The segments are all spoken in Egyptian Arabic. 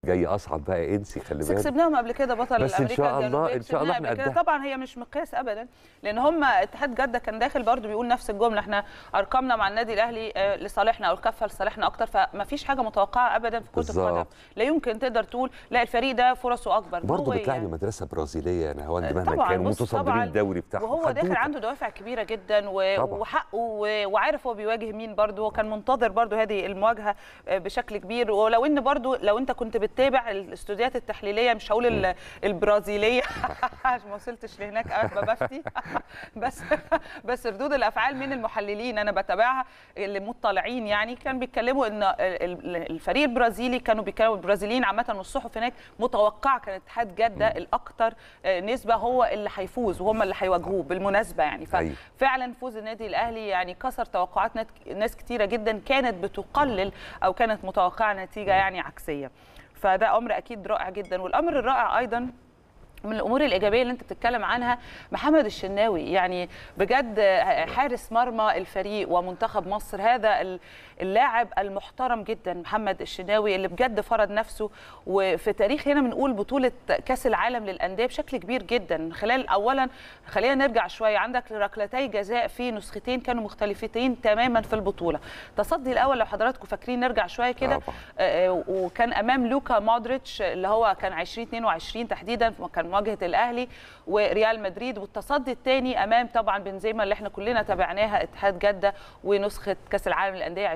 جاي اصعب بقى انسي خلي بس بالك كسبناهم قبل كده بطل بس إن امريكا شاء الله- الجنوبية إن شاء الله كسبناها إحنا قبل كده. قدها. طبعا هي مش مقياس ابدا لان هم اتحاد جده كان داخل برضو بيقول نفس الجمله احنا ارقامنا مع النادي الاهلي آه، لصالحنا او الكفه لصالحنا اكتر فما فيش حاجه متوقعه ابدا في كره القدم بالظبط. لا يمكن تقدر تقول لا الفريق ده فرصه اكبر برضه هو بتلعبي يعني. مدرسه برازيليه يعني هو انت مهما طبعا كان بص متصدرين طبعا الدوري بتاعهم وهو داخل حدوتة. عنده دوافع كبيره جدا و- طبعا. وحقه و- وعارف هو بيواجه مين برضه هو كان منتظر برضه هذه المواجهه آه، بشكل كبير ولو ان برضه لو انت كنت بتتابع الاستوديوهات التحليليه مش هقول ال- البرازيليه عشان ما وصلتش لهناك أنا بفتي بس بس ردود الافعال من المحللين انا بتابعها اللي مطلعين يعني كان بيتكلموا ان ال- ال- الفريق البرازيلي كانوا بيتكلموا البرازيليين عامه والصحف هناك متوقعه كان اتحاد جده الاكثر آه، نسبه هو اللي هيفوز وهم اللي هيواجهوه بالمناسبه يعني أيوة. ففعلا فوز النادي الاهلي يعني كسر توقعات ناس- ناس كتيره جدا كانت بتقلل او كانت متوقعه نتيجه يعني عكسيه فده امر اكيد رائع جدا والامر الرائع ايضا من الامور الايجابيه اللي انت بتتكلم عنها محمد الشناوي يعني بجد حارس مرمى الفريق ومنتخب مصر هذا ال- اللاعب المحترم جدا محمد الشناوي اللي بجد فرض نفسه وفي تاريخ هنا بنقول بطوله كاس العالم للانديه بشكل كبير جدا من خلال اولا خلينا نرجع شويه عندك ركلتي جزاء في نسختين كانوا مختلفتين تماما في البطوله تصدي الاول لو حضراتكم فاكرين نرجع شويه كده طبعا. آه، وكان امام لوكا مودريتش اللي هو كان 2022 تحديدا كان مواجهه الاهلي وريال مدريد والتصدي الثاني امام طبعا بنزيما اللي احنا كلنا تابعناها اتحاد جده ونسخه كاس العالم للانديه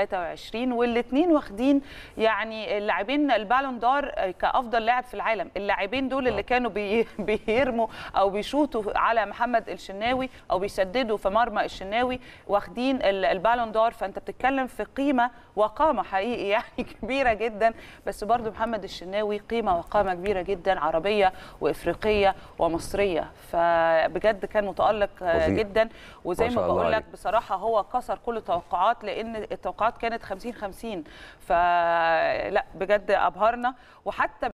2023 والاثنين واخدين يعني اللاعبين البالون دور كافضل لاعب في العالم اللاعبين دول اللي كانوا بي بيرموا او بيشوطوا على محمد الشناوي او بيسددوا في مرمى الشناوي واخدين ال- البالون دور فانت بتتكلم في قيمه وقامه حقيقي يعني كبيره جدا بس برضو محمد الشناوي قيمه وقامه كبيره جدا عربيه وافريقيه ومصريه فبجد كان متالق آه، فظيع. جدا وزي ما ما شاء الله بقول لك عليه. بصراحه هو كسر كل التوقعات لان التوقعات كانت 50 50 فلا بجد ابهرنا وحتى